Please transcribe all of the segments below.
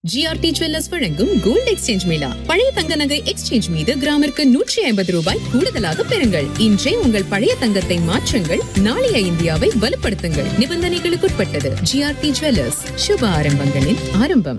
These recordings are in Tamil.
ஜிஆர்டி ஜுவல்லர்ஸ் வழங்கும் கோல்ட் எக்ஸ்சேஞ்ச் மேளா பழைய தங்க நகை எக்ஸ்சேஞ்ச் மீது கிராமிற்கு நூற்றி ஐம்பது ரூபாய் கூடுதலாக பெறுங்கள் இன்றே உங்கள் பழைய தங்கத்தை மாற்றுங்கள் நாளைய இந்தியாவை வலுப்படுத்துங்கள் நிபந்தனைகளுக்குட்பட்டது ஜிஆர்டி ஜுவல்லர்ஸ் சுப ஆரம்பங்களின் ஆரம்பம்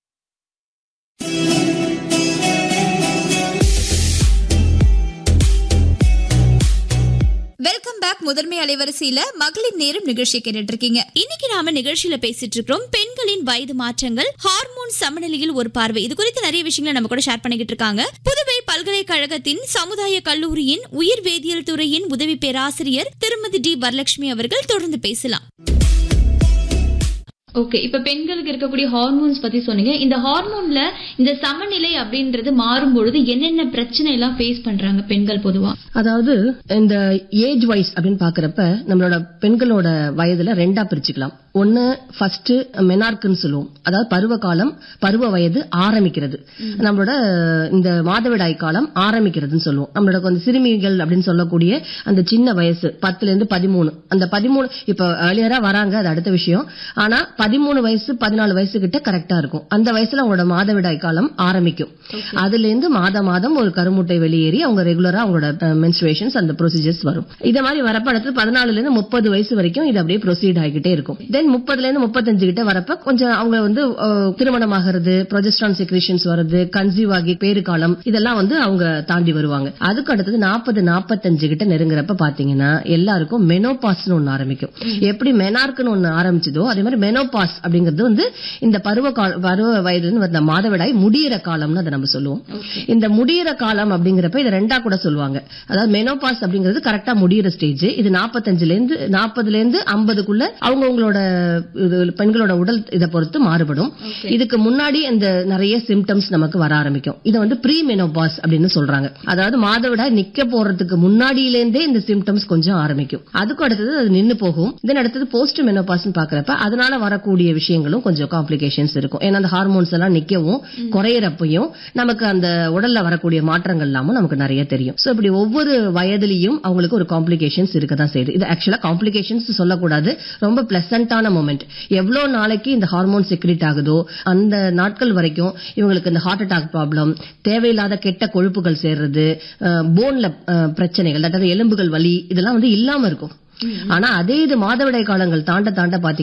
வெல்கம் பேக் முதன்மை அலைவரிசையில மகளிர் நேரம் நிகழ்ச்சி கேட்டுட்டு இருக்கீங்க இன்னைக்கு நாம நிகழ்ச்சியில பேசிட்டு இருக்கிறோம் பெண்களின் வயது மாற்றங்கள் ஹார்மோன் சமநிலையில் ஒரு பார்வை இது குறித்து நிறைய விஷயங்களை நம்ம கூட ஷேர் பண்ணிக்கிட்டு இருக்காங்க புதுவை பல்கலைக்கழகத்தின் சமுதாய கல்லூரியின் உயிர் வேதியியல் துறையின் உதவி பேராசிரியர் திருமதி டி வரலட்சுமி அவர்கள் தொடர்ந்து பேசலாம் ஓகே இப்ப பெண்களுக்கு இருக்கக்கூடிய ஹார்மோன்ஸ் பத்தி சொன்னீங்க இந்த ஹார்மோன்ல இந்த சமநிலை அப்படின்றது மாறும் பொழுது என்னென்ன பிரச்சனை எல்லாம் ஃபேஸ் பண்றாங்க பெண்கள் பொதுவா அதாவது இந்த ஏஜ் வைஸ் அப்படின்னு பாக்குறப்ப நம்மளோட பெண்களோட வயதுல ரெண்டா பிரிச்சுக்கலாம் ஒன்னு ஃபர்ஸ்ட் மெனார்க்குன்னு சொல்லுவோம் அதாவது பருவ காலம் பருவ வயது ஆரம்பிக்கிறது நம்மளோட இந்த மாதவிடாய் காலம் ஆரம்பிக்கிறதுன்னு சொல்லுவோம் நம்மளோட கொஞ்சம் சிறுமிகள் அப்படின்னு சொல்லக்கூடிய அந்த சின்ன வயசு பத்துல இருந்து பதிமூணு அந்த பதிமூணு இப்ப ஏர்லியரா வராங்க அது அடுத்த விஷயம் ஆனா பதிமூணு வயசு பதினாலு வயசு கிட்ட கரெக்டா இருக்கும் அந்த வயசுல அவங்களோட மாதவிடாய் காலம் ஆரம்பிக்கும் அதுல இருந்து மாத மாதம் ஒரு கருமுட்டை வெளியேறி அவங்க ரெகுலரா அவங்களோட மென்ஸ்ட்ரேஷன்ஸ் அந்த ப்ரொசீஜர்ஸ் வரும் இத மாதிரி வரப்ப அடுத்து பதினாலுல இருந்து முப்பது வயசு வரைக்கும் இது அப்படியே ப்ரொசீட் ஆகிக்கிட்டே இருக்கும் தென் முப்பதுல இருந்து முப்பத்தஞ்சு கிட்ட வரப்ப கொஞ்சம் அவங்க வந்து அஹ், திருமணம் ஆகிறது ப்ரொஜெஸ்ட்ரான் செக்ரேஷன்ஸ் வருது கன்சீவ் ஆகி பேரு காலம் இதெல்லாம் வந்து அவங்க தாண்டி வருவாங்க அதுக்கு அடுத்தது நாற்பது நாற்பத்தஞ்சு கிட்ட நெருங்குறப்ப பாத்தீங்கன்னா எல்லாருக்கும் மெனோபாஸ்னு ஒண்ணு ஆரம்பிக்கும் எப்படி மெனார்க்குன்னு ஒண்ணு ஆரம்பிச்சதோ அதே மாதிரி மெனோபாஸ் அப்படிங்கிறது வந்து இந்த பருவ கால பருவ வயதுல வந்த மாதவிடாய் முடியிற காலம்னு அதை நம்ம சொல்லுவோம் இந்த முடியிற காலம் அப்படிங்கிறப்ப இதை ரெண்டா கூட சொல்லுவாங்க அதாவது மெனோபாஸ் அப்படிங்கிறது கரெக்டா முடியிற ஸ்டேஜ் இது நாற்பத்தஞ்சுல இருந்து நாற்பதுல இருந்து ஐம்பதுக்குள்ள அவங்கவங்களோட இது பெண்களோட உடல் இதை பொறுத்து மாறுபடும் இதுக்கு முன்னாடி இந்த நிறைய சிம்டம்ஸ் நமக்கு வர ஆரம்பிக்கும் இதை வந்து ப்ரீ மெனோபாஸ் அப்படின்னு சொல்றாங்க அதாவது மாதவிடாய் நிக்க போறதுக்கு முன்னாடியிலேருந்தே இந்த சிம்டம்ஸ் கொஞ்சம் ஆரம்பிக்கும் அதுக்கு அடுத்தது அது நின்னு போகும் தென் அடுத்தது போஸ்ட் மெனோபாஸ் பாக்குறப்ப அதனால வரக்கூடிய விஷயங்களும் கொஞ்சம் காம்ப்ளிகேஷன்ஸ் இருக்கும் ஏன்னா அந்த ஹார்மோன்ஸ் எல்லாம் நிக்கவும் குறையறப்பையும் நமக்கு அந்த உடல்ல வரக்கூடிய மாற்றங்கள் எல்லாமும் நமக்கு நிறைய தெரியும் சோ இப்படி ஒவ்வொரு வயதிலையும் அவங்களுக்கு ஒரு காம்ப்ளிகேஷன்ஸ் இருக்க தான் செய்யுது இது ஆக்சுவலா காம்ப்ளிகேஷன்ஸ் சொல்லக்கூடாது ரொம்ப பிளசண்டான மூமெண்ட் எவ்வளவு நாளைக்கு இந்த ஹார்மோன் செக்ரிட் ஆகுதோ அந்த நாட்கள் வரைக்கும் இவங்களுக்கு இந்த ஹார்ட் அட்டாக் ப்ராப்ளம் தேவையில்லாத கெட்ட கொழுப்புகள் சேர்றது போன்ல பிரச்சனைகள் அதாவது எலும்புகள் வலி இதெல்லாம் வந்து இல்லாம இருக்கும் ஆனா அதே இது மாதவிடாய் காலங்கள் தாண்ட தாண்ட பாத்தீங்கன்னா